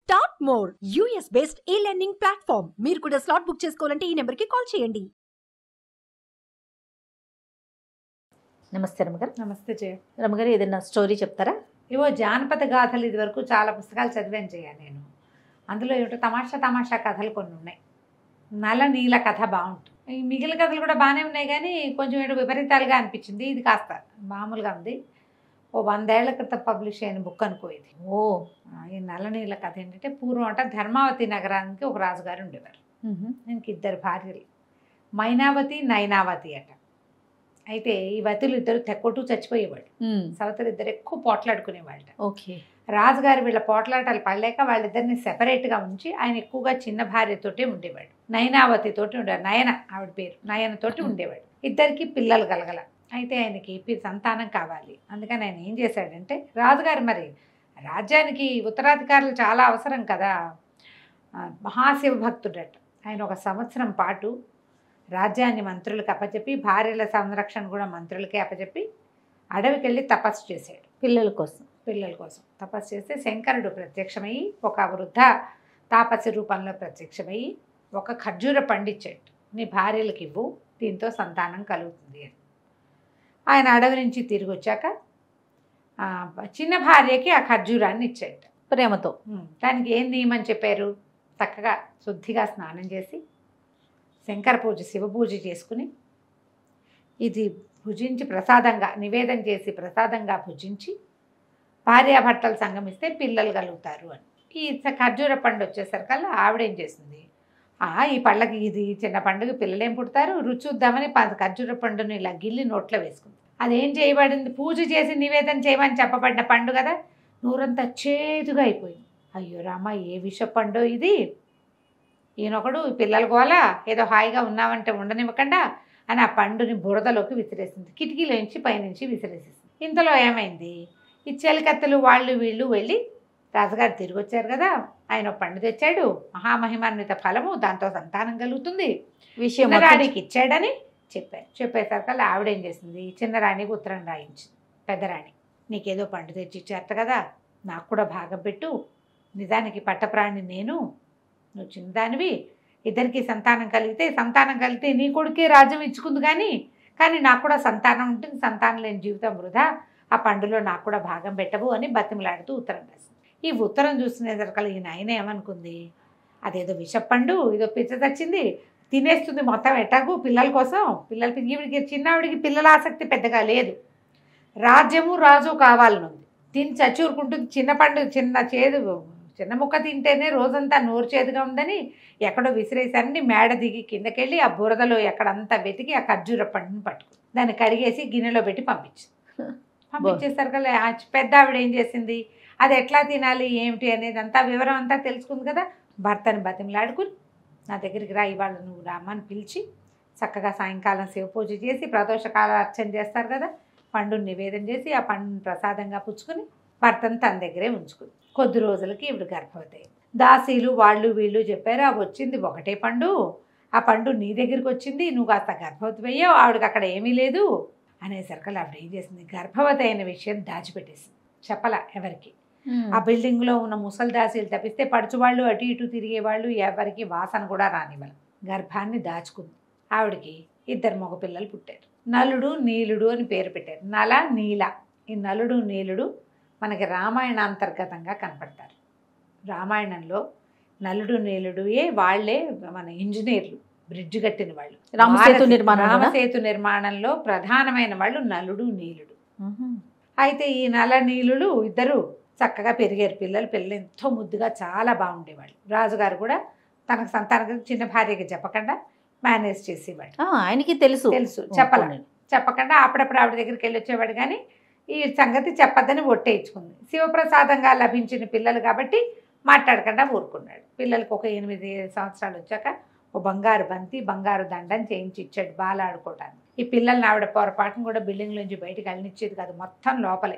Top more US based e learning platform మీరు కూడా slot book చేసుకోవాలంటే ఈ నెంబర్కి కాల్ చేయండి నమస్తే రమగారు నమస్తే జయ రమగారు ఏదైనా స్టోరీ చెప్తారా ఇవో జానపద గాథలు ఇది వరకు చాలా పుస్తకాలు చదివాను జయ నేను అందులో ఏమిటో తమాషా తమాషా కథలు కొన్ని ఉన్నాయి నల నీల కథ బాగుంటుంది ఈ మిగిలిన కథలు కూడా బాగానే ఉన్నాయి కానీ కొంచెం ఏదో విపరీతాలుగా అనిపించింది ఇది కాస్త మామూలుగా ఉంది ఓ వందేళ్ల క్రితం పబ్లిష్ అయిన బుక్ అనుకో ఇది ఓ ఆ, ఈ నల్ల నీల కథ ఏంటంటే పూర్వం అంట ధర్మావతి నగరానికి ఒక రాజుగారు ఉండేవారు ఆయనకి ఇద్దరు భార్యలు మైనావతి నైనావతి అట అయితే ఈ వతులు ఇద్దరు తెక్కొట్టు చచ్చిపోయేవాళ్ళు సవతలు ఇద్దరు ఎక్కువ పోట్లాడుకునేవాళ్ళట ఓకే రాజుగారు వీళ్ళ పోట్లాటాలు పడలేక వాళ్ళిద్దరిని సెపరేట్గా ఉంచి ఆయన ఎక్కువగా చిన్న భార్యతోటే ఉండేవాడు నయనావతి తోటి ఉండేవాడు నయన ఆవిడ పేరు నయనతోటి ఉండేవాడు ఇద్దరికి పిల్లలు కలగల అయితే ఆయనకి పి- సంతానం కావాలి అందుకని ఆయన ఏం చేశాడంటే రాజుగారు మరి రాజ్యానికి ఉత్తరాధికారులు చాలా అవసరం కదా ఆ, మహాశివ భక్తుడట ఆయన ఒక సంవత్సరం పాటు రాజ్యాన్ని మంత్రులకు అప్పచెప్పి భార్యల సంరక్షణ కూడా మంత్రులకే అప్పచెప్పి అడవికి వెళ్ళి తపస్సు చేశాడు పిల్లల కోసం పిల్లల కోసం తపస్సు చేస్తే శంకరుడు ప్రత్యక్షమయ్యి ఒక వృద్ధ తాపసి రూపంలో ప్రత్యక్షమయ్యి ఒక ఖర్జూర పండిచ్చాడు నీ భార్యలకు ఇవ్వు దీంతో సంతానం కలుగుతుంది అని ఆయన అడవి నుంచి తిరిగి వచ్చాక ఆ, చిన్న భార్యకి ఆ ఖర్జూరాన్ని ఇచ్చాడు ప్రేమతో ఉమ్, దానికి ఏం నియమని చెప్పారు చక్కగా శుద్ధిగా స్నానం చేసి శంకర పూజ శివ పూజ చేసుకుని ఇది భుజించి ప్రసాదంగా నివేదన చేసి ప్రసాదంగా భుజించి భార్యాభర్తలు సంగమిస్తే పిల్లలు కలుగుతారు అని ఈ స- ఖర్జూర పండు వచ్చేసరికల్లా ఆవిడేం చేసింది ఆ ఈ పళ్ళకి ఇది చిన్న పండుగ పిల్లలేం పుడతారు రుచి చూద్దామని ప- ఖర్జూర పండుని ఇలా గిల్లి నోట్లో వేసుకుంది అదేం చేయబడింది పూజ చేసి నివేదన చేయమని చెప్పబడిన పండు కదా నూరంతా చేదుగా అయిపోయింది అయ్యో రామ ఏ విష పండు ఇది ఈయనొకడు ఈ పిల్లల గోల ఏదో హాయిగా ఉన్నామంటే ఉండనివ్వకుండా అని ఆ పండుని బురదలోకి విసిరేసింది కిటికీలోంచి పైనుంచి విసిరేసింది ఇంతలో ఏమైంది ఈ చెలికత్తెలు వాళ్ళు వీళ్ళు వెళ్ళి రాజుగారు తిరిగి వచ్చారు కదా ఆయన ఒక పండు తెచ్చాడు మహామహిమాన్విత ఫలము దాంతో సంతానం కలుగుతుంది విషయం మొత్తం చిన్నరాణికి ఇచ్చాడని చెప్పారు చెప్పేసరికల్లా ఆవిడేం చేసింది చిన్నరాణికి ఉత్తరం రాయించింది పెద్దరాణి నీకేదో పండు తెచ్చి ఇచ్చారట కదా నాకు కూడా భాగం పెట్టు నిజానికి పట్టప్రాణి నేను నువ్వు చిన్నదానివి ఇద్దరికి సంతానం కలిగితే సంతానం కలిగితే నీ కొడుకే రాజ్యం ఇచ్చుకుంది కానీ కానీ నాకు కూడా సంతానం ఉంటుంది సంతానం లేని జీవితం వృధా ఆ పండులో నాకు కూడా భాగం పెట్టవు అని బతిమలాడుతూ ఉత్తరం రాసింది ఈ ఉత్తరం చూసుకునేసరికల్లా ఈయన ఆయన ఏమనుకుంది అదేదో విషపండు ఇదో పిచ్చ తెచ్చింది తినేస్తుంది మొత్తం ఎటాకు పిల్లల కోసం పిల్లల ఈవిడికి చిన్నవిడికి పిల్లల ఆసక్తి పెద్దగా లేదు రాజ్యము రాజు కావాలనుంది తిని చచ్చూరుకుంటుంది చిన్న పండు చిన్న చేదు చిన్న ముక్క తింటేనే రోజంతా నోరు చేదుగా ఉందని ఎక్కడో విసిరేసన్ని మేడ దిగి కిందకెళ్ళి ఆ బురదలో ఎక్కడంతా వెతికి ఆ ఖర్జూర పండుని పట్టుకుంది దాన్ని కడిగేసి గిన్నెలో పెట్టి పంపించింది పంపించేసరికి ఆ పెద్ద ఆవిడ ఏం చేసింది అది ఎట్లా తినాలి ఏమిటి అనేది అంతా వివరం అంతా తెలుసుకుంది కదా భర్తని బతిమలాడుకుని నా దగ్గరికి రా ఇవాళ నువ్వు రామని పిలిచి చక్కగా సాయంకాలం శివ పూజ చేసి ప్రదోషకాల అర్చన చేస్తారు కదా పండుని నివేదన చేసి ఆ పండుని ప్రసాదంగా పుచ్చుకుని భర్తను తన దగ్గరే ఉంచుకుంది కొద్ది రోజులకి ఇవిడు గర్భవతి అయింది. దాసీలు వాళ్ళు వీళ్ళు చెప్పారు అవి వచ్చింది ఒకటే పండు ఆ పండు నీ దగ్గరికి వచ్చింది నువ్వు కాస్త గర్భవతి అయ్యావు ఆవిడకి అక్కడ ఏమీ లేదు అనేసరికి ఆవిడ ఏం చేసింది గర్భవతి అయిన విషయం దాచిపెట్టేసింది చెప్పలా ఎవరికి ఆ బిల్డింగ్లో ఉన్న ముసల్దాసీలు తప్పిస్తే పడుచువాళ్ళు అటు ఇటు తిరిగేవాళ్ళు ఎవరికి వాసన కూడా రానివ్వరు గర్భాన్ని దాచుకుంది ఆవిడకి ఇద్దరు మగపిల్లలు పుట్టారు నలుడు నీలుడు అని పేరు పెట్టారు నల నీల ఈ నలుడు నీలుడు మనకి రామాయణ అంతర్గతంగా కనపడతారు రామాయణంలో నలుడు నీలుడుయే వాళ్ళే మన ఇంజనీర్లు బ్రిడ్జ్ కట్టిన వాళ్ళు రామసేతు భారత- నిర్మాణంలోనా? రామసేతు నిర్మాణంలో ప్రధానమైన వాళ్ళు నలుడు నీలుడు అయితే ఈ నల నీలులు ఇద్దరు చక్కగా పెరిగారు పిల్లలు పిల్లలు ఎంతో ముద్దుగా చాలా బాగుండేవాళ్ళు రాజుగారు కూడా తనకు సంతానం చిన్న భార్యకి చెప్పకుండా మేనేజ్ చేసేవాడు ఆ, ఆయనకి తెలుసు తెలుసు చెప్పాల పోనీ. చెప్పకుండా అప్పుడప్పుడు ఆవిడ దగ్గరికి వెళ్ళి వచ్చేవాడు కానీ ఈ సంగతి చెప్పద్దని ఒట్టేయించుకుంది శివప్రసాదంగా లభించిన పిల్లలు కాబట్టి మాట్లాడకుండా ఊరుకున్నాడు పిల్లలకు ఒక ఎనిమిది సంవత్సరాలు వచ్చాక ఓ బంగారు బంతి బంగారు దండని చేయించి ఇచ్చాడు బాల ఆడుకోవడానికి ఈ పిల్లల్ని ఆవిడ పొరపాటును కూడా బిల్డింగ్ నుంచి బయటికి వెళ్ళనిచ్చేది కాదు మొత్తం లోపలే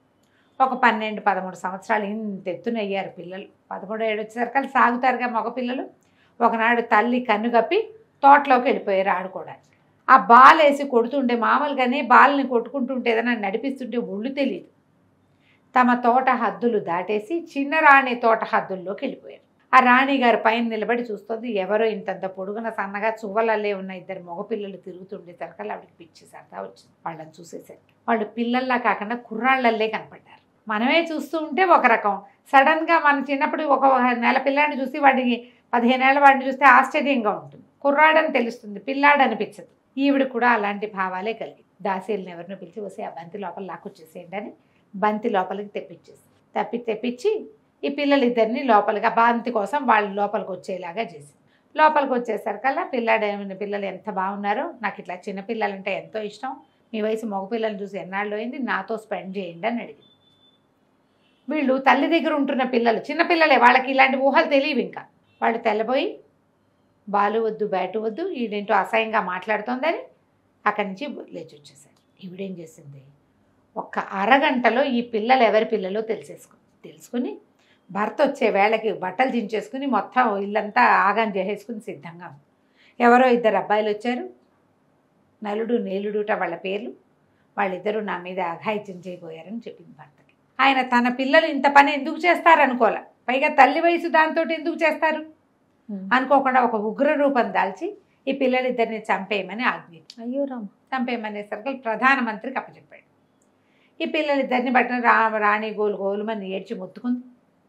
ఒక పన్నెండు పదమూడు సంవత్సరాలు ఇంత ఎత్తున అయ్యారు పిల్లలు పదమూడు ఏడు వచ్చేసరికి సాగుతారుగా మగ పిల్లలు ఒకనాడు తల్లి కన్ను కప్పి తోటలోకి వెళ్ళిపోయారు ఆడుకోవడానికి ఆ బాల్ వేసి కొడుతుంటే మామూలుగానే బాల్ని కొట్టుకుంటుంటే ఏదైనా నడిపిస్తుంటే ఒళ్ళు తెలియదు తమ తోట హద్దులు దాటేసి చిన్న రాణి తోట హద్దుల్లోకి వెళ్ళిపోయారు ఆ రాణి గారి పైన నిలబడి చూస్తుంది ఎవరో ఇంతంత పొడుగున సన్నగా చువ్వలల్లే ఉన్న ఇద్దరు మగపిల్లలు తిరుగుతుండే సరికల్ ఆవిడకి పిచ్చి సరదా వచ్చింది వాళ్ళని చూసేసరికి వాళ్ళు పిల్లల్లా కాకుండా కుర్రాళ్ళల్లే కనపడ్డారు మనమే చూస్తూ ఉంటే ఒక రకం సడన్గా మన చిన్నప్పుడు ఒక నెల పిల్లాడిని చూసి వాడికి పదిహేనేళ్ల వాడిని చూస్తే ఆశ్చర్యంగా ఉంటుంది కుర్రాడని తెలుస్తుంది పిల్లాడు అనిపించదు ఈవిడ కూడా అలాంటి భావాలే కలిగి దాసీలను ఎవరినో పిలిచి వస్తే ఆ బంతి లోపల లాక్కొచ్చేసేయండి అని బంతి లోపలికి తెప్పించేసి తప్పి తెప్పించి ఈ పిల్లలిద్దరిని లోపలికి ఆ బంతి కోసం వాళ్ళు లోపలికి వచ్చేలాగా చేసి లోపలికి వచ్చేసరికల్లా పిల్లాడు ఏమైనా పిల్లలు ఎంత బాగున్నారో నాకు ఇట్లా చిన్న పిల్లలంటే ఎంతో ఇష్టం మీ వయసు మగపిల్లల్ని చూసి ఎన్నాళ్ళు అయింది నాతో స్పెండ్ చేయండి అని అడిగింది వీళ్ళు తల్లి దగ్గర ఉంటున్న పిల్లలు చిన్న పిల్లలే వాళ్ళకి ఇలాంటి ఊహలు తెలియవు ఇంకా వాళ్ళు తెల్లబోయి బాలు వద్దు బ్యాటు వద్దు ఈడేంటో అసహ్యంగా మాట్లాడుతోందని అక్కడి నుంచి లేచి వచ్చేసారు ఈవిడేం చేసింది ఒక్క అరగంటలో ఈ పిల్లలు ఎవరి పిల్లలో తెలిసేసుకు తెలుసుకుని భర్త వచ్చే వేళకి బట్టలు దించేసుకుని మొత్తం ఇల్లంతా ఆగం చేసేసుకుని సిద్ధంగా ఉంది. ఎవరో ఇద్దరు అబ్బాయిలు వచ్చారు నలుడు నేలుడుట వాళ్ళ పేర్లు వాళ్ళిద్దరూ నా మీద అఘాయిత్యం చేయబోయారని చెప్పింది భర్తకి ఆయన తన పిల్లలు ఇంత పని ఎందుకు చేస్తారనుకోలే పైగా తల్లి వయసు దాంతో ఎందుకు చేస్తారు అనుకోకుండా ఒక ఉగ్ర రూపం దాల్చి ఈ పిల్లలిద్దరిని చంపేయమని ఆజ్ఞ అయ్యో రామ్ చంపేయమనేసరికి ప్రధానమంత్రికి అప్పచెప్పాడు ఈ పిల్లలిద్దరిని బట్టిన రా రాణి గోలు గోలుమని ఏడ్చి మొత్తుకుంది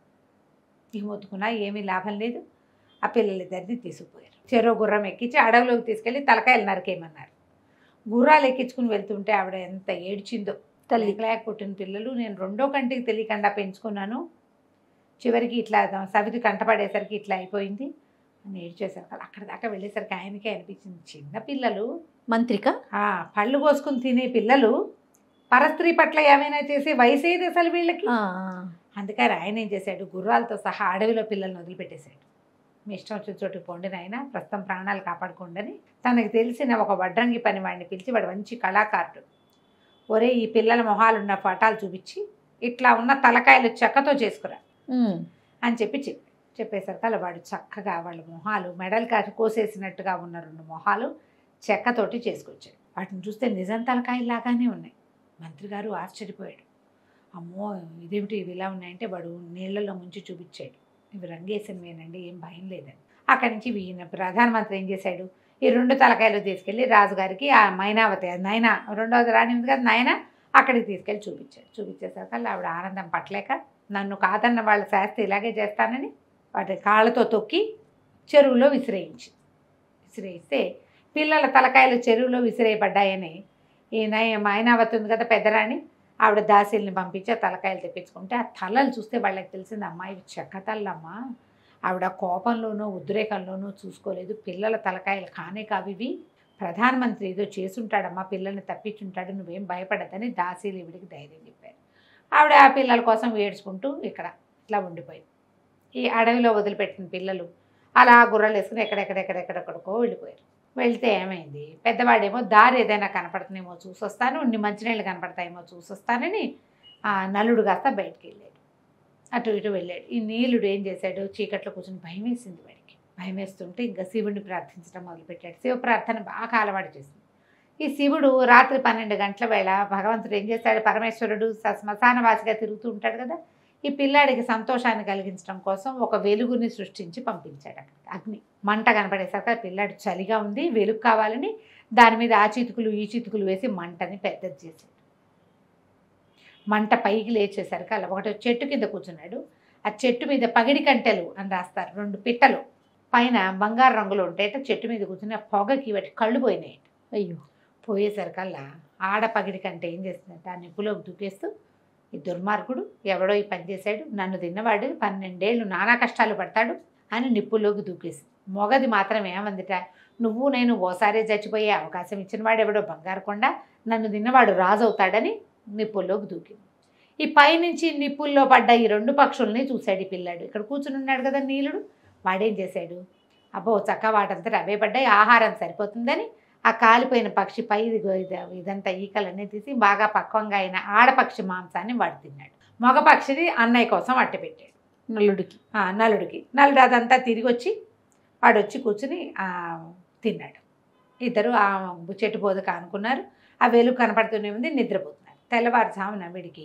ఇక మొత్తుకున్నా ఏమీ లాభం లేదు ఆ పిల్లలిద్దరిని తీసుకుపోయారు చెరో గుర్రం ఎక్కించి అడవిలోకి తీసుకెళ్ళి తలకాయలు నరికేయమన్నారు గుర్రాలు ఎక్కించుకుని వెళ్తుంటే ఆవిడ ఎంత ఏడ్చిందో తల్లి లేక పుట్టిన పిల్లలు నేను రెండో కంటికి తెలియకుండా పెంచుకున్నాను చివరికి ఇట్లా సవితి కంటపడేసరికి ఇట్లా అయిపోయింది అని ఏడ్చేసరికి అక్కడ దాకా వెళ్ళేసరికి ఆయనకే అనిపించింది చిన్న పిల్లలు మంత్రిక ఆ పళ్ళు కోసుకుని తినే పిల్లలు పరస్త్రీ పట్ల ఏమైనా చేసే వయసు ఏది అసలు వీళ్ళకి ఆ, అందుకని ఆయన ఏం చేశాడు గుర్రాలతో సహా అడవిలో పిల్లల్ని వదిలిపెట్టేశాడు మీ ఇష్టం వచ్చిన చోటుకి పోండి నాయన ప్రస్తుతం ప్రాణాలు కాపాడుకోండి తనకు తెలిసిన ఒక వడ్రంగి పని వాడిని పిలిచి వాడు మంచి కళాకారుడు ఒరే ఈ పిల్లల మొహాలున్న పటాలు చూపించి ఇట్లా ఉన్న తలకాయలు చెక్కతో చేసుకురా ఉమ్, అని చెప్పి చెప్పి చెప్పేసరికి అలా వాడు చక్కగా వాళ్ళ మొహాలు మెడలు కాసి కోసేసినట్టుగా ఉన్న రెండు మొహాలు చెక్కతోటి చేసుకొచ్చాడు వాటిని చూస్తే నిజం తలకాయలాగానే ఉన్నాయి మంత్రి గారు ఆశ్చర్యపోయాడు అమ్మో ఇదేమిటి ఇవి ఇలా ఉన్నాయంటే వాడు నీళ్ళల్లో ముంచి చూపించాడు ఇవి రంగేసినవేనండి ఏం భయం లేదని అక్కడి నుంచి ఈయన ప్రధానమంత్రి ఏం చేశాడు ఈ రెండు తలకాయలు తీసుకెళ్ళి రాజుగారికి ఆ మైనావతి అది నయన రెండవది రాణి ఉంది కదా నయన అక్కడికి తీసుకెళ్ళి చూపించాడు చూపించేసరికి ఆవిడ ఆనందం పట్టలేక నన్ను కాదన్న వాళ్ళ శాస్త్రి ఇలాగే చేస్తానని వాటి కాళ్ళతో తొక్కి చెరువులో విసిరేయించి విసిరేయిస్తే పిల్లల తలకాయలు చెరువులో విసిరేయబడ్డాయని ఈ నయ మైనావతి ఉంది కదా పెద్దరాణి ఆవిడ దాసీల్ని పంపించి ఆ తలకాయలు తెప్పించుకుంటే ఆ తలలు చూస్తే వాళ్ళకి తెలిసింది అమ్మాయి చెక్క తల్లమ్మా ఆవిడ కోపంలోనూ ఉద్రేకంలోనూ చూసుకోలేదు పిల్లల తలకాయలు కానే కావివి ప్రధానమంత్రి ఏదో చేసుంటాడమ్మా పిల్లల్ని తప్పించుంటాడు నువ్వేం భయపడద్దని దాసీలు ఈవిడికి ధైర్యం చెప్పారు ఆవిడ ఆ పిల్లల కోసం ఏడ్చుకుంటూ ఇక్కడ ఇట్లా ఉండిపోయింది ఈ అడవిలో వదిలిపెట్టిన పిల్లలు అలా గుర్రాలు వేసుకుని ఎక్కడెక్కడెక్కడెక్కడికో వెళ్ళిపోయారు వెళ్తే ఏమైంది పెద్దవాడేమో దారి ఏదైనా కనపడుతుందేమో చూసొస్తాను ఇన్ని మంచినీళ్ళు కనపడతాయేమో చూసొస్తానని ఆ నలుడు కాస్త బయటికి వెళ్ళాడు అటు ఇటు వెళ్ళాడు ఈ నీలుడు ఏం చేశాడు చీకట్లో కూర్చొని భయం వేసింది వాడికి భయం వేస్తుంటే ఇంకా శివుడిని ప్రార్థించడం మొదలుపెట్టాడు శివ ప్రార్థన బాగా అలవాటు చేసింది ఈ శివుడు రాత్రి పన్నెండు గంటల వేళ భగవంతుడు ఏం చేస్తాడు పరమేశ్వరుడు స- శ్మశానవాసిగా తిరుగుతూ ఉంటాడు కదా ఈ పిల్లాడికి సంతోషాన్ని కలిగించడం కోసం ఒక వెలుగుని సృష్టించి పంపించాడు అక్కడ అగ్ని మంట కనపడేసరికి ఆ పిల్లాడు చలిగా ఉంది వెలుగు కావాలని దాని మీద ఆ చితుకులు ఈ చితుకులు వేసి మంటని పెద్దది చేశాడు మంట పైకి లేచేసరికి అలా ఒకటి చెట్టు కింద కూర్చున్నాడు ఆ చెట్టు మీద పగిడి కంటెలు అని రాస్తారు రెండు పిట్టలు పైన బంగారు రంగులో ఉంటాయట చెట్టు మీద కూర్చుని ఆ పొగకి వాటి కళ్ళు పోయినాయి అయ్యో పోయేసరికల్లా ఆడ పగిడి కంటే ఏం చేస్తుందంటే ఆ నిప్పులోకి దూకేస్తూ ఈ దుర్మార్గుడు ఎవడో ఈ పని చేశాడు నన్ను తిన్నవాడు పన్నెండేళ్ళు నానా కష్టాలు పడతాడు అని నిప్పుల్లోకి దూకేసి మొగది మాత్రం ఏమందిట నువ్వు నేను ఓసారే చచ్చిపోయే అవకాశం ఇచ్చిన వాడు ఎవడో బంగారు కొండ నన్ను తిన్నవాడు రాజు అవుతాడని నిప్పుల్లోకి దూకింది ఈ పైనుంచి నిప్పుల్లో పడ్డ ఈ రెండు పక్షుల్ని చూశాడు ఈ పిల్లాడు ఇక్కడ కూర్చుని ఉన్నాడు కదా నీలుడు వాడేం చేశాడు అబ్బో చక్క వాటంతా అవే పడ్డాయి ఆహారం సరిపోతుందని ఆ కాలిపోయిన పక్షి పై ఇదిగో ఇది- ఇదంతా ఈకలన్నీ తీసి బాగా పక్వంగా అయిన ఆడపక్షి మాంసాన్ని వాడు తిన్నాడు మగ పక్షిని అన్నయ్య కోసం అట్ట పెట్టాడు నల్లుడికి ఆ, నలుడికి నలుడు అదంతా తిరిగి వచ్చి వాడు వచ్చి కూర్చుని ఆ, తిన్నాడు ఇద్దరు ఆ చెట్టు బోధక అనుకున్నారు ఆ వెలుగు కనపడుతూనే ఉంది నిద్రపోతున్నారు తెల్లవారుజామున వీడికి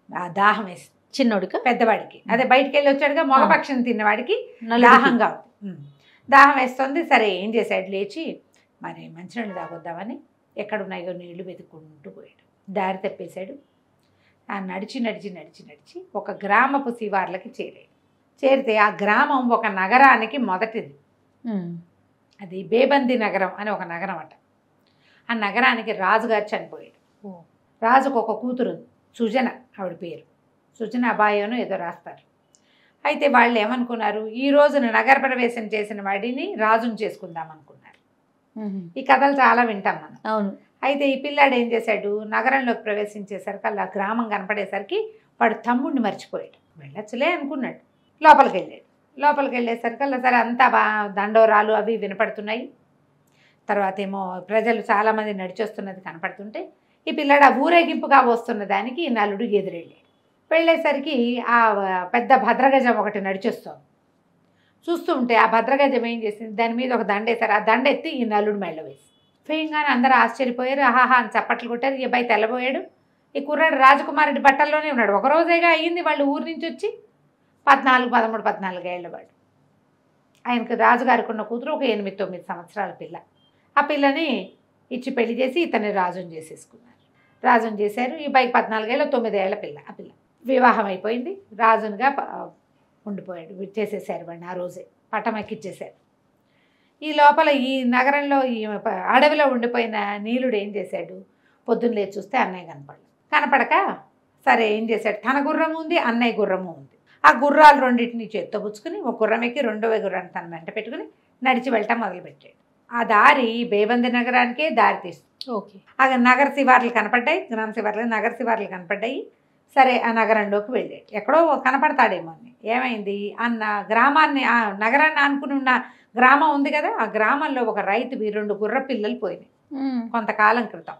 ఆ దాహం వేసి చిన్నోడుక పెద్దవాడికి అదే బయటికి వెళ్ళి వచ్చాడుగా మగపక్షిని తిన్నవాడికి నలుగురికి. దాహంగా ఉంది ఉమ్. దాహం వేస్తుంది సరే ఏం చేశాడు లేచి మరి మంచినీళ్ళు తాగొద్దామని ఎక్కడున్నాయో నీళ్లు వెతుక్కుంటూ పోయాడు దారి తప్పేశాడు ఆ నడిచి నడిచి నడిచి నడిచి ఒక గ్రామపు శివార్లకి చేరాడు చేరితే ఆ గ్రామం ఒక నగరానికి మొదటిది ఉమ్. అది బేబంది నగరం అని ఒక నగరం అట ఆ నగరానికి రాజుగారు చనిపోయాడు ఓ. రాజుకు ఒక కూతురు ఉంది సుజన ఆవిడ పేరు సుజన అబాయోను ఏదో రాస్తారు అయితే వాళ్ళు ఏమనుకున్నారు ఈ రోజున నగర ప్రవేశం చేసిన వాడిని రాజుని చేసుకుందాం అనుకున్నారు ఉమ్. ఈ కథలు చాలా వింటాం మనం అవును అయితే ఈ పిల్లాడు ఏం చేశాడు నగరంలోకి ప్రవేశించేసరికి అలా గ్రామం కనపడేసరికి వాడు తమ్ముడిని మర్చిపోయాడు వెళ్ళొచ్చులే అనుకున్నాడు లోపలికి వెళ్ళాడు లోపలికి వెళ్ళేసరికి అలా సరే అంతా బా దండోరాలు అవి వినపడుతున్నాయి తర్వాత ఏమో ప్రజలు చాలామంది నడిచొస్తున్నది కనపడుతుంటే ఈ పిల్లాడు ఆ ఊరేగింపుగా వస్తున్న దానికి ఈ నలుడు ఎదురెళ్ళాడు వెళ్ళేసరికి ఆ పెద్ద భద్రగజం ఒకటి నడిచొస్తోంది చూస్తూ ఉంటే ఆ భద్రగజం ఏం చేసింది దాని మీద ఒక దండ వేశారు ఆ దండ ఎత్తి ఈ నలుడు మెళ్ళ వేసి వేయంగానే అందరూ ఆశ్చర్యపోయారు ఆహాహా అని చప్పట్లు కొట్టారు ఈ అబ్బాయి తెల్లబోయాడు ఈ కుర్రాడు రాజకుమారుడి బట్టల్లోనే ఉన్నాడు ఒక రోజేగా అయ్యింది వాళ్ళు ఊరి నుంచి వచ్చి పద్నాలుగు పదమూడు పద్నాలుగు ఏళ్ళ వాడు ఆయనకు రాజుగారికి ఉన్న కూతురు ఒక ఎనిమిది తొమ్మిది సంవత్సరాల పిల్ల ఆ పిల్లని ఇచ్చి పెళ్లి చేసి ఇతన్ని రాజుని చేసేసుకున్నారు రాజుని చేశారు ఈ బైక్ పద్నాలుగేళ్ళ తొమ్మిదేళ్ల పిల్ల ఆ పిల్ల వివాహం అయిపోయింది రాజునిగా ప- ఉండిపోయాడు చేసేసారు వాడిని ఆ రోజే పట్టం ఎక్కిచ్చేశారు ఈ లోపల ఈ నగరంలో ఈ ప- అడవిలో ఉండిపోయిన నీలుడు ఏం చేశాడు పొద్దున్న లేచి చూస్తే అన్నయ్య కనపడలేదు కనపడక సరే ఏం చేశాడు తన గుర్రము ఉంది అన్నయ్య గుర్రము ఉంది ఆ గుర్రాలు రెండింటిని చేత్తో పుచ్చుకుని ఒక గుర్రం ఎక్కి రెండవ గుర్రాన్ని తన వెంట పెట్టుకుని నడిచి వెళ్ళటం మొదలుపెట్టాడు ఆ దారి బేబంది నగరానికే దారి తీస్తుంది ఓకే ఆ నగర శివార్లు కనపడ్డాయి గ్రామ శివార్లు నగర శివార్లు కనపడ్డాయి సరే ఆ నగరంలోకి వెళ్ళాడు ఎక్కడో కనపడతాడేమో అని ఏమైంది అన్న గ్రామాన్ని ఆ నగరాన్ని ఆనుకుని ఉన్న గ్రామం ఉంది కదా ఆ గ్రామంలో ఒక రైతువి రెండు గుర్ర పిల్లలు పోయినాయి ఉమ్. కొంతకాలం క్రితం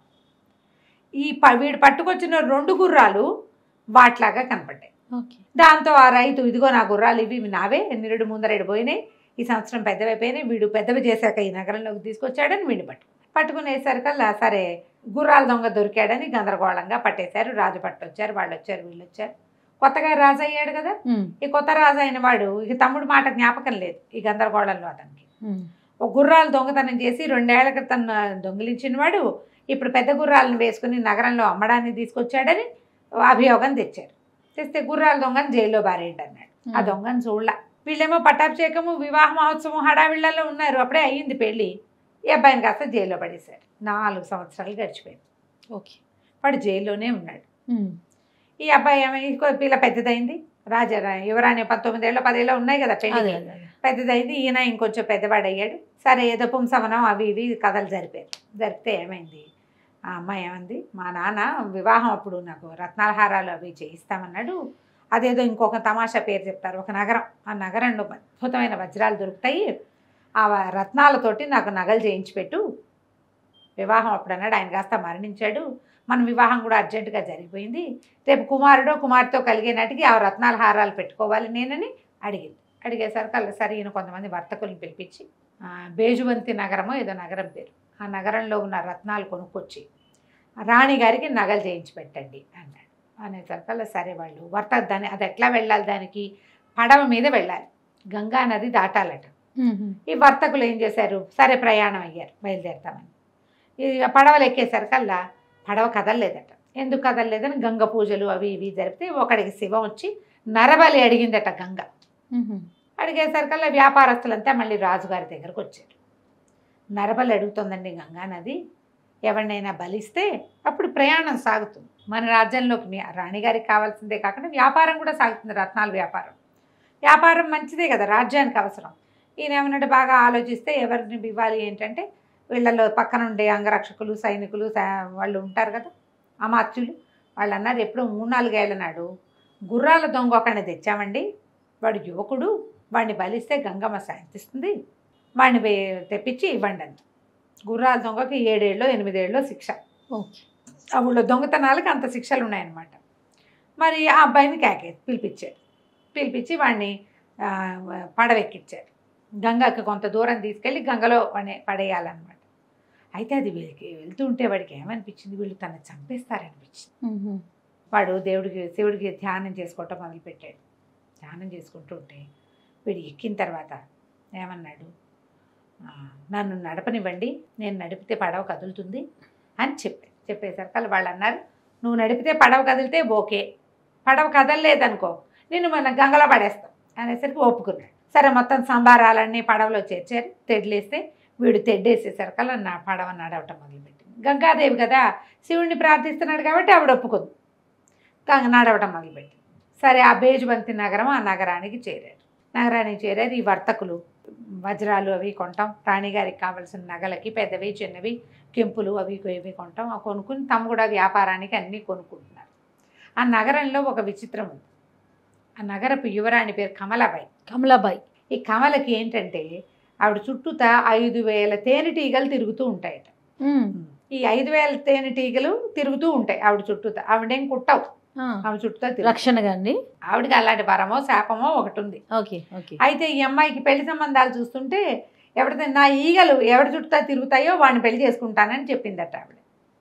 ఈ ప వీడు పట్టుకొచ్చిన రెండు గుర్రాలు వాట్లాగా కనపడ్డాయి ఓకే దాంతో ఆ రైతు ఇదిగో నా గుర్రాలు ఇవి ఇవి నావే నిరుడు ముందరేడు పోయినాయి ఈ సంవత్సరం పెద్దవైపోయినాయి వీడు పెద్దవి చేశాక ఈ నగరంలోకి తీసుకొచ్చాడని వీడిని పట్టుకుని పట్టుకునేసరికల్లా సరే గుర్రాల దొంగ దొరికాడని గందరగోళంగా పట్టేశారు రాజు పట్టొచ్చారు వాళ్ళు వచ్చారు వీళ్ళు వచ్చారు కొత్తగా రాజు అయ్యాడు కదా ఉమ్. ఈ కొత్త రాజు అయిన వాడు ఇక తమ్ముడు మాట జ్ఞాపకం లేదు ఈ గందరగోళంలో అతనికి ఉమ్. ఒక గుర్రాలు దొంగతనం చేసి రెండేళ్ల క్రితం దొంగిలించిన వాడు ఇప్పుడు పెద్ద గుర్రాలను వేసుకుని నగరంలో అమ్మడానికి తీసుకొచ్చాడని అభియోగం తెచ్చారు తెస్తే గుర్రాల దొంగని జైల్లో బారేయండి అన్నాడు ఆ దొంగని చూడలా వీళ్ళేమో పట్టాభిషేకము వివాహ మహోత్సవం హడావిళ్ళలో ఉన్నారు అప్పుడే అయ్యింది పెళ్ళి ఈ అబ్బాయిని కాస్త జైల్లో పడేశారు నాలుగు సంవత్సరాలు గడిచిపోయింది ఓకే వాడు జైల్లోనే ఉన్నాడు ఉమ్. ఈ అబ్బాయి ఏమో ఇంకో పిల్ల పెద్దదైంది రాజా యువరాణి పంతొమ్మిదేళ్ళు పదేళ్ళు ఉన్నాయి కదా అదే పెళ్ళి అదే అదే. పెద్దదైంది ఈయన ఇంకొంచెం పెద్దవాడు అయ్యాడు సరే ఏదో పుంసవనం అవి ఇవి కథలు జరిపారు జరిపితే ఏమైంది ఆ అమ్మాయి ఏమంది మా నాన్న వివాహం అప్పుడు నాకు రత్నాలహారాలు అవి చేయిస్తామన్నాడు అదేదో ఇంకొక తమాషా పేరు చెప్తారు ఒక నగరం ఆ నగరంలో అద్భుతమైన వజ్రాలు దొరుకుతాయి ఆ వ- రత్నాలతోటి నాకు నగలు చేయించి పెట్టు వివాహం అప్పుడు అన్నాడు ఆయన కాస్త మరణించాడు మన వివాహం కూడా అర్జెంటుగా జరిగిపోయింది రేపు కుమారుడో కుమార్తెతో కలిగే నాటికి ఆ రత్నాల హారాలు పెట్టుకోవాలి నేనని అడిగింది అడిగేసరికి అలా సరే ఈయన కొంతమంది వర్తకులను పిలిపించి ఆ, బేజువంతి నగరమో ఏదో నగరం పేరు ఆ నగరంలో ఉన్న రత్నాలు కొనుక్కొచ్చి రాణి గారికి నగలు చేయించి పెట్టండి అన్నాడు అనేసరికి అలా సరే వాళ్ళు వర్త దాని అది ఎట్లా వెళ్ళాలి దానికి పడవ మీద వెళ్ళాలి గంగా నది దాటాలట ఉమ్. ఈ వర్తకులు ఏం చేశారు సరే ప్రయాణం అయ్యారు బయలుదేరుతామని ఈ పడవలు ఎక్కేసరికల్లా పడవ కదలలేదట ఎందుకు కదలలేదని గంగ పూజలు అవి ఇవి జరిపితే ఒకడికి శివం వచ్చి నరబలి అడిగిందట గంగ ఉమ్. అడిగేసరికల్లా వ్యాపారస్తులంతా మళ్ళీ రాజుగారి దగ్గరకు వచ్చారు నరబలి అడుగుతుందండి గంగా నది ఎవరినైనా బలిస్తే అప్పుడు ప్రయాణం సాగుతుంది మన రాజ్యంలోకి మీ రాణిగారికి కావాల్సిందే కాకుండా వ్యాపారం కూడా సాగుతుంది రత్నాల వ్యాపారం వ్యాపారం మంచిదే కదా రాజ్యానికి అవసరం ఈయన ఏమన్నాడు బాగా ఆలోచిస్తే ఎవరిని ఇవ్వాలి ఏంటంటే వీళ్ళలో పక్కన ఉండే అంగరక్షకులు సైనికులు సా- వాళ్ళు ఉంటారు కదా అమాత్యులు వాళ్ళు అన్నారు ఎప్పుడు మూడు నాలుగేళ్ల నాడు గుర్రాల దొంగ ఒకడిని తెచ్చామండి వాడు యువకుడు వాడిని బలిస్తే గంగమ్మ శాంతిస్తుంది వాడిని వే- తెప్పించి ఇవ్వండి అంత గుర్రాల దొంగకి ఏడేళ్ళు ఎనిమిదేళ్ళు శిక్ష ఓకే ఆ ఊళ్ళో దొంగతనాలకి అంత శిక్షలు ఉన్నాయన్నమాట మరి ఆ అబ్బాయిని కేకే పిలిపించాడు పిలిపించి వాడిని ఆ, పడవెక్కించారు గంగకి కొంత దూరం తీసుకెళ్ళి గంగలో వాడిని పడేయాలన్నమాట అయితే అది వీళ్ళకి వెళ్తూ ఉంటే వాడికి ఏమనిపించింది వీళ్ళు తను చంపేస్తారనిపించింది ఉమ్. వాడు దేవుడికి శివుడికి ధ్యానం చేసుకోవటం మొదలుపెట్టాడు ధ్యానం చేసుకుంటూ ఉంటే వీడు ఎక్కిన తర్వాత ఏమన్నాడు "ఆ, నన్ను నడపనివ్వండి నేను నడిపితే పడవ కదులుతుంది అని చెప్పాడు చెప్పేసరికి వాళ్ళు అన్నారు నువ్వు నడిపితే పడవ కదిలితే ఓకే పడవ కదలలేదనుకో నిన్ను మనం గంగలో పడేస్తాం అనేసరికి ఒప్పుకున్నాడు సరే మొత్తం సంబారాలన్నీ పడవలో చేర్చారు తెడ్లేస్తే వీడు తెడ్డేసేసరికల్లా నా పడవ నడవటం మొదలుపెట్టింది గంగాదేవి కదా శివుడిని ప్రార్థిస్తున్నాడు కాబట్టి ఆవిడ ఒప్పుకుంది గంగ నడవటం మొదలుపెట్టింది సరే ఆ బేజుబంతి నగరం ఆ నగరానికి చేరారు నగరానికి చేరారు ఈ వర్తకులు వజ్రాలు అవి కొంటాం రాణిగారికి కావాల్సిన నగలకి పెద్దవి చిన్నవి కెంపులు అవి ఇవి కొంటాం ఆ కొనుక్కుని తమ కూడా వ్యాపారానికి అన్నీ కొనుక్కుంటున్నారు ఆ నగరంలో ఒక విచిత్రం ఉంది ఆ నగరపు యువరాణి పేరు కమలాబాయి కమలాబాయి ఈ కమలకి ఏంటంటే ఆవిడ చుట్టూత ఐదు వేల తేనెటీగలు తిరుగుతూ ఉంటాయట ఈ ఐదు వేల తేనెటీగలు తిరుగుతూ ఉంటాయి ఆవిడ చుట్టూత ఆవిడేం కుట్టవు ఆ, ఆవిడ చుట్టూతా తిరుగు రక్షణగా అండి ఆవిడకి అలాంటి వరమో శాపమో ఒకటి ఉంది ఓకే ఓకే అయితే ఈ అమ్మాయికి పెళ్లి సంబంధాలు చూస్తుంటే ఎవరితో నా ఈగలు ఎవరి చుట్టూ తిరుగుతాయో వాడిని పెళ్లి చేసుకుంటానని చెప్పిందట ఆవిడ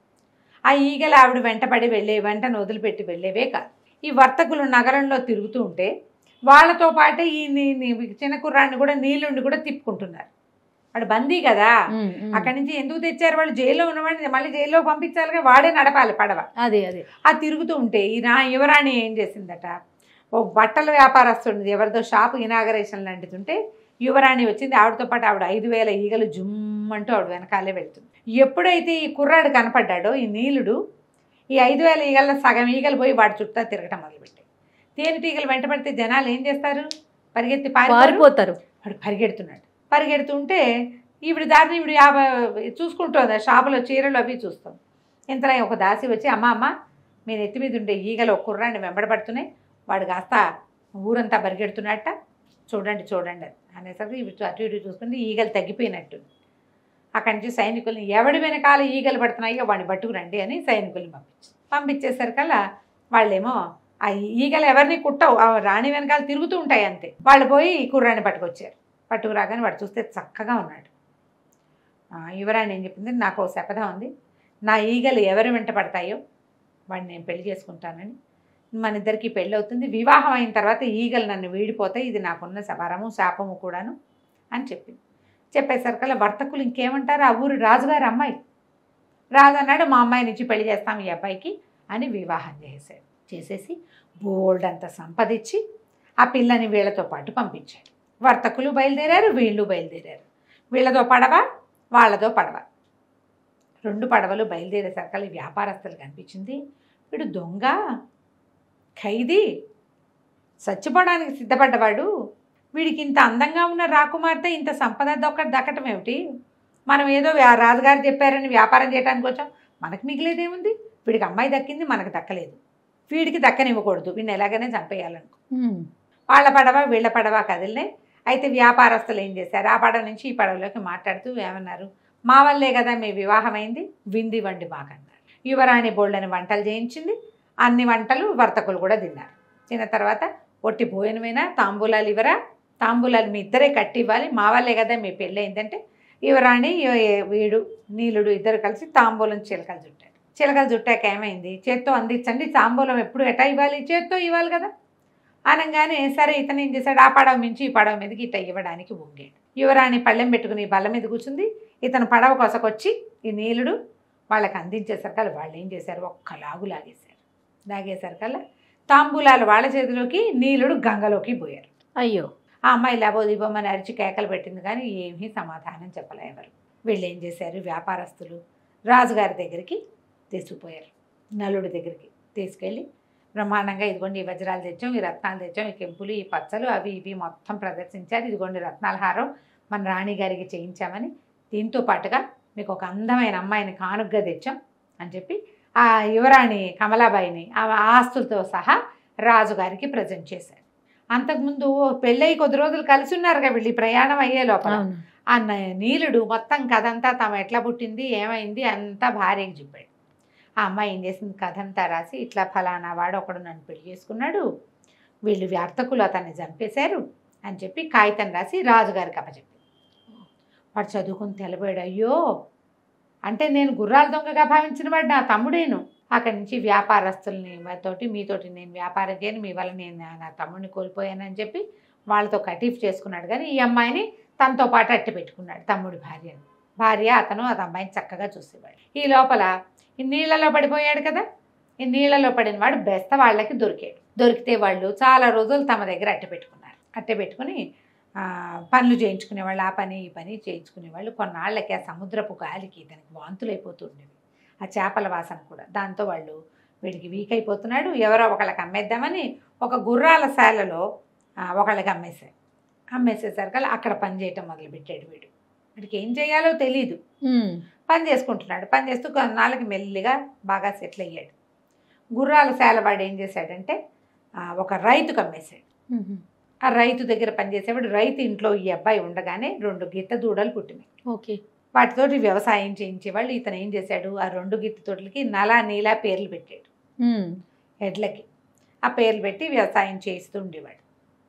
ఆ ఈగలు ఆవిడ వెంటపడి వెళ్ళే వెంటను వదిలిపెట్టి వెళ్ళేవే కాదు ఈ వర్తకులు నగరంలో తిరుగుతూ ఉంటే వాళ్ళతో పాటే ఈ నీ- నీ చిన్న కుర్రాన్ని కూడా నీళ్ళుండి కూడా తిప్పుకుంటున్నారు వాడు బందీ కదా ఉమ్, ఉమ్. అక్కడి నుంచి ఎందుకు తెచ్చారు వాళ్ళు జైల్లో ఉన్నవాడిని మళ్ళీ జైల్లో పంపించాలిగా వాడే నడపాలి పడవ అదే అదే ఆ తిరుగుతూ ఉంటే ఈ రా యువరాణి ఏం చేసిందట ఓ బట్టల వ్యాపారస్తుంది ఎవరిదో షాపు ఇనాగరేషన్ లాంటిది ఉంటే యువరాణి వచ్చింది ఆవిడతో పాటు ఆవిడ ఐదు వేల ఈగలు జుమ్మంటూ ఆవిడ వెనకాలే వెళ్తుంది ఎప్పుడైతే ఈ కుర్రాడు కనపడ్డాడో ఈ నీలుడు ఈ ఐదు వేల ఈగల్లో సగం ఈగలు పోయి వాడి చుట్టూ తిరగటం మొదలుపెట్టాయి తేనెటీగలు వెంట పడితే జనాలు ఏం చేస్తారు పరిగెత్తి పారిపోరు పారిపోతారు వాడు పరిగెడుతున్నాడు పరిగెడుతుంటే ఈవిడ దారిని ఈవిడ యాభై చూసుకుంటుంది ఆ షాపులో చీరలు అవి చూస్తాం ఇంతలో ఒక దాసి వచ్చి అమ్మ అమ్మ మీరు ఎత్తి మీద ఉండే ఈగలు ఒక కుర్రాన్ని వెంబడబడుతున్నాయి వాడు కాస్త ఊరంతా పరిగెడుతున్నట్ట చూడండి చూడండి అని అనేసరికి ఇవి అటు ఇటు చూసుకుంటే ఈగలు తగ్గిపోయినట్టు అక్కడి నుంచి సైనికుల్ని ఎవడి వెనకాల ఈగలు పడుతున్నాయో వాడిని పట్టుకురండి అని సైనికుల్ని పంపించి పంపించేసరికల్లా వాళ్ళేమో ఆ ఈగలు ఎవరిని కుట్టవు ఆ రాణి వెనకాల తిరుగుతూ ఉంటాయి అంతే వాళ్ళు పోయి ఈ కుర్రాన్ని పట్టుకొచ్చారు పట్టుకురాగానే వాడు చూస్తే చక్కగా ఉన్నాడు ఆ, యువరాణి ఏం చెప్పింది నాకు ఒక శపథం ఉంది నా ఈగలు ఎవరు వెంట పడతాయో వాడిని నేను పెళ్లి చేసుకుంటానని మన ఇద్దరికి పెళ్ళి అవుతుంది వివాహం అయిన తర్వాత ఈగలు నన్ను వీడిపోతాయి ఇది నాకున్న వరము శాపము కూడాను అని చెప్పింది చెప్పేసరికల్లా వర్తకులు ఇంకేమంటారు ఆ ఊరు రాజుగారి అమ్మాయి రాజు అన్నాడు మా అమ్మాయి నుంచి పెళ్లి చేస్తాం ఈ అబ్బాయికి అని వివాహం చేశాడు చేసేసి బోల్డ్ అంత సంపదిచ్చి ఆ పిల్లని వీళ్ళతో పాటు పంపించాడు వర్తకులు బయలుదేరారు వీళ్ళు బయలుదేరారు వీళ్ళతో పడవ వాళ్ళతో పడవ రెండు పడవలు బయలుదేరేసరికల్ వ్యాపారస్తులు కనిపించింది వీడు దొంగ ఖైదీ చచ్చిపోవడానికి సిద్ధపడ్డవాడు వీడికి ఇంత అందంగా ఉన్న రాకుమార్తె ఇంత సంపద దొక్క దక్కటం ఏమిటి మనం ఏదో వ్యా- రాజుగారు చెప్పారని వ్యాపారం చేయడానికి వచ్చాం మనకు మిగిలేదేముంది వీడికి అమ్మాయి దక్కింది మనకు దక్కలేదు వీడికి దక్కనివ్వకూడదు వీడిని ఎలాగైనా చంపేయాలనుకో ఉమ్, వాళ్ళ పడవ వీళ్ళ పడవ కదిలినాయి అయితే వ్యాపారస్తులు ఏం చేశారు ఆ పడవ నుంచి ఈ పడవలోకి మాట్లాడుతూ ఏమన్నారు మా వల్లే కదా మీ వివాహం అయింది వింది వండి మాకన్నారు యువరాణి బోళ్ళని వంటలు చేయించింది అన్ని వంటలు వర్తకులు కూడా తిన్నారు తిన్న తర్వాత ఒట్టి భోజనమైనా తాంబూలాలు ఇవ్వరా తాంబూలాలు మీ ఇద్దరే కట్టి ఇవ్వాలి మా వల్లే కదా మీ పెళ్ళి అయిందంటే యువరాణి యు- వీడు నీలుడు ఇద్దరు కలిసి తాంబూలం చిలకలు చుట్టారు చిలకలు చుట్టాక ఏమైంది చేత్తో అందించండి తాంబూలం ఎప్పుడు ఎటా ఇవ్వాలి చేత్తో ఇవ్వాలి కదా అనగానే సరే ఇతను ఏం చేశాడు ఆ పడవ మించి ఈ పడవ మీదకి ఇట్ట ఇవ్వడానికి వంగాడు యువరాణి పళ్ళెం పెట్టుకుని ఈ బల్ల మీద కూర్చుంది ఇతను పడవ కొసకొచ్చి ఈ నీలుడు వాళ్ళకి అందించేసరికల్లా వాళ్ళు ఏం చేశారు ఒక్క లాగు లాగేశారు లాగేసరికల్లా తాంబూలాలు వాళ్ళ చేతిలోకి నీలుడు గంగలోకి పోయారు అయ్యో ఆ అమ్మాయి లేబోదిబోమని అరిచి కేకలు పెట్టింది కానీ ఏమీ సమాధానం చెప్పలే ఎవరు వీళ్ళు ఏం చేశారు వ్యాపారస్తులు రాజుగారి దగ్గరికి తీసుకుపోయారు నలుడి దగ్గరికి తీసుకెళ్ళి బ్రహ్మాండంగా ఇదిగోండి ఈ వజ్రాలు తెచ్చాం ఈ రత్నాలు తెచ్చాం ఈ కెంపులు ఈ పచ్చలు అవి ఇవి మొత్తం ప్రదర్శించారు ఇదిగోండి రత్నాల హారం మన రాణి గారికి చేయించామని దీంతో పాటుగా మీకు ఒక అందమైన అమ్మాయిని కానుగ్గా తెచ్చాం అని చెప్పి ఆ యువరాణి కమలాబాయిని ఆ ఆస్తులతో సహా రాజుగారికి ప్రజెంట్ చేశారు అంతకుముందు పెళ్ళయి కొద్ది రోజులు కలిసి ఉన్నారుగా వీళ్ళు ఈ ప్రయాణం అయ్యే లోపల అవును ఆ న- నీలుడు మొత్తం కథ అంతా తమ ఎట్లా పుట్టింది ఏమైంది అంతా భార్యకి చెప్పాడు ఆ అమ్మాయి ఏం చేసింది కథ అంతా రాసి ఇట్లా ఫలానా వాడు ఒకడు నన్ను పెళ్లి చేసుకున్నాడు వీళ్ళు వ్యార్థకులు అతన్ని చంపేశారు అని చెప్పి కాగితం రాసి రాజుగారికి అప్పచెప్పింది వాడు చదువుకుని తెలబోయాడు అయ్యో అంటే నేను గుర్రాల దొంగగా భావించిన వాడు నా తమ్ముడేను అక్కడి నుంచి వ్యాపారస్తుల్ని తోటి మీతోటి నేను వ్యాపారం చేయను మీ వల్ల నేను నా- నా తమ్ముడిని కోల్పోయానని చెప్పి వాళ్ళతో కటీఫ్ చేసుకున్నాడు కానీ ఈ అమ్మాయిని తనతో పాటు అట్టి పెట్టుకున్నాడు తమ్ముడి భార్యని భార్య అతను అది అమ్మాయిని చక్కగా చూసేవాడు ఈ లోపల ఈ నీళ్ళలో పడిపోయాడు కదా ఈ నీళ్ళలో పడిన వాడు బెస్త వాళ్ళకి దొరికాడు దొరికితే వాళ్ళు చాలా రోజులు తమ దగ్గర అట్టె పెట్టుకున్నారు అట్టె పెట్టుకుని ఆ, పనులు చేయించుకునేవాళ్ళు ఆ పని ఈ పని చేయించుకునేవాళ్ళు కొన్నాళ్ళకి ఆ సముద్రపు గాలికి దానికి వాంతులు అయిపోతుండేవి ఆ చేపల వాసన కూడా దాంతో వాళ్ళు వీడికి వీక్ అయిపోతున్నాడు ఎవరో ఒకళ్ళకి అమ్మేద్దామని ఒక గుర్రాల శాలలో ఆ, ఒకళ్ళకి అమ్మేశారు అమ్మేసేసరికి అక్కడ పని చేయటం మొదలుపెట్టాడు వీడు వీడికి ఏం చేయాలో తెలియదు ఉమ్. పని చేసుకుంటున్నాడు పని చేస్తూ కొన్నాళ్ళకి మెల్లిగా బాగా సెటిల్ అయ్యాడు గుర్రాల శాల వాడు ఏం చేశాడంటే ఆ, ఒక రైతుకు అమ్మేశాడు ఉమ్. ఆ రైతు దగ్గర పనిచేసేవాడు రైతు ఇంట్లో ఈ అబ్బాయి ఉండగానే రెండు గిత్త దూడలు పుట్టినాయి ఓకే వాటితోటి వ్యవసాయం చేయించేవాళ్ళు ఇతను ఏం చేశాడు ఆ రెండు గిత్త తోటలకి నలా నీలా పేర్లు పెట్టాడు ఉమ్. ఎడ్లకి ఆ పేర్లు పెట్టి వ్యవసాయం చేస్తూ ఉండేవాడు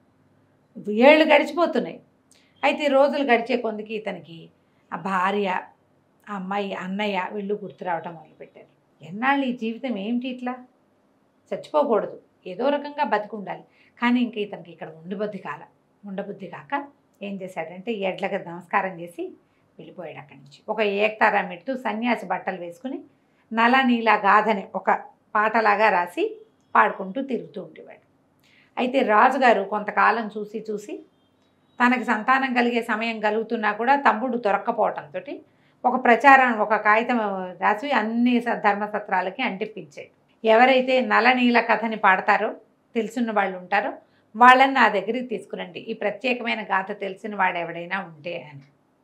ఏళ్ళు గడిచిపోతున్నాయి అయితే ఈ రోజులు గడిచే కొందికి ఇతనికి ఆ భార్య ఆ అమ్మాయి అన్నయ్య వీళ్ళు గుర్తు రావటం మొదలుపెట్టారు ఎన్నాళ్ళు ఈ జీవితం ఏమిటి ఇట్లా చచ్చిపోకూడదు ఏదో రకంగా బతికుండాలి కానీ ఇంక ఇతనికి ఇక్కడ ఉండబుద్ధి కాల ఉండబుద్ధి కాక ఏం చేశాడంటే ఈ ఎడ్లకి నమస్కారం చేసి వెళ్ళిపోయాడు అక్కడి నుంచి ఒక ఏక్తారా మెట్టు సన్యాసి బట్టలు వేసుకుని నల నీలా గాథని ఒక పాటలాగా రాసి పాడుకుంటూ తిరుగుతూ ఉండేవాడు అయితే రాజుగారు కొంతకాలం చూసి చూసి తనకి సంతానం కలిగే సమయం కలుగుతున్నా కూడా తమ్ముడు దొరక్కపోవటంతో ఒక ప్రచారం ఒక కాగితం రాసి అన్ని స- ధర్మసత్రాలకి అంటిప్పించాడు ఎవరైతే నలనీల కథని పాడతారో తెలిసిన వాళ్ళు ఉంటారో వాళ్ళని నా దగ్గరికి తీసుకురండి ఈ ప్రత్యేకమైన గాథ తెలిసిన వాడు ఎవడైనా ఉంటే అని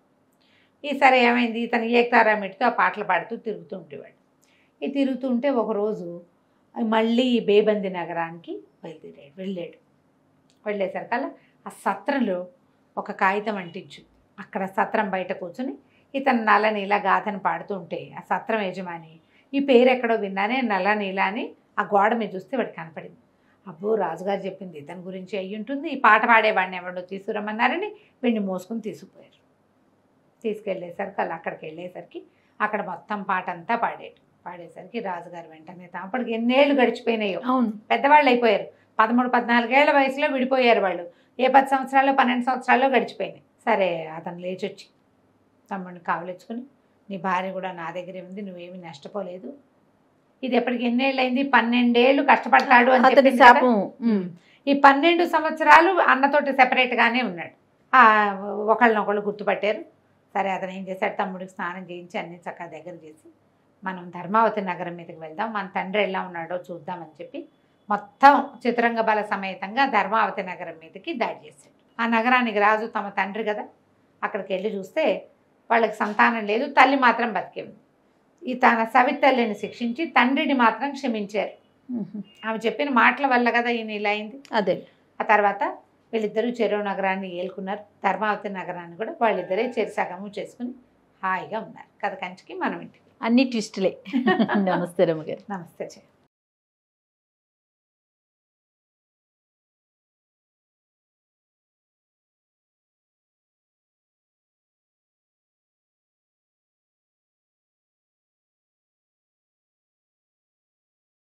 ఈసారి ఏమైంది ఇతను ఏకతారామిటితో ఆ పాటలు పాడుతూ తిరుగుతూ ఉండేవాడు ఈ తిరుగుతూ ఉంటే ఒకరోజు మళ్ళీ ఈ బేబంది నగరానికి బయలుదేరాడు వెళ్ళాడు వెళ్ళేసరికల్లా ఆ సత్రంలో ఒక కాగితం అంటించు అక్కడ సత్రం బయట కూర్చుని ఇతను నల్ల నీల గాథను పాడుతూ ఉంటే ఆ సత్రం యజమాని ఈ పేరు ఎక్కడో విన్నానే నల్ల నీల అని ఆ గోడ మీద చూస్తే వాడికి కనపడింది అబ్బో రాజుగారు చెప్పింది ఇతని గురించి అయ్యి ఉంటుంది ఈ పాట పాడేవాడిని ఎవడో తీసుకురమ్మన్నారని వీడిని మోసుకొని తీసుకుపోయారు తీసుకెళ్ళేసరికి అలా అక్కడికి వెళ్ళేసరికి అక్కడ మొత్తం పాట అంతా పాడాడు పాడేసరికి రాజుగారు వెంటనే తా- అప్పటికి ఎన్నేళ్ళు గడిచిపోయినాయో అవును పెద్దవాళ్ళు అయిపోయారు పదమూడు పద్నాలుగేళ్ల వయసులో విడిపోయారు వాళ్ళు ఏ పది సంవత్సరాలు పన్నెండు సంవత్సరాల్లో గడిచిపోయినాయి సరే అతను లేచొచ్చి తమ్ముడిని కావలించుకుని నీ భార్య కూడా నా దగ్గరే ఉంది నువ్వేమీ నష్టపోలేదు ఇది ఎప్పటికి ఎన్నేళ్ళు అయింది పన్నెండేళ్ళు కష్టపడతాడు అని అతని చెప్పింది కదా? శాపం ఉమ్. ఈ పన్నెండు సంవత్సరాలు అన్నతోటి సెపరేట్గానే ఉన్నాడు ఆ, ఒకళ్ళనొకళ్ళు గుర్తుపట్టారు సరే అతను ఏం చేశాడు తమ్ముడికి స్నానం చేయించి అన్ని చక్కగా దగ్గర చేసి మనం ధర్మావతి నగరం మీదకి వెళ్దాం మన తండ్రి ఎలా ఉన్నాడో చూద్దామని చెప్పి మొత్తం చిత్రంగ బల సమేతంగా ధర్మావతి నగరం మీదకి దాడి చేశాడు ఆ నగరానికి రాజు తమ తండ్రి కదా అక్కడికి వెళ్ళి చూస్తే వాళ్ళకి సంతానం లేదు తల్లి మాత్రం బతికే ఉంది ఈ తన సవితల్లిని శిక్షించి తండ్రిని మాత్రం క్షమించారు ఉమ్. ఆమె చెప్పిన మాటల వల్ల కదా ఈయన ఇలా అయింది అదే ఆ తర్వాత వీళ్ళిద్దరూ చెరువు నగరాన్ని ఏలుకున్నారు ధర్మావతి నగరాన్ని కూడా వాళ్ళిద్దరే చెరిసగము చేసుకుని హాయిగా ఉన్నారు కథ కంచికి మనం ఇంటికి అన్ని ట్విస్టులే నమస్తే రమ్మగారు నమస్తే చె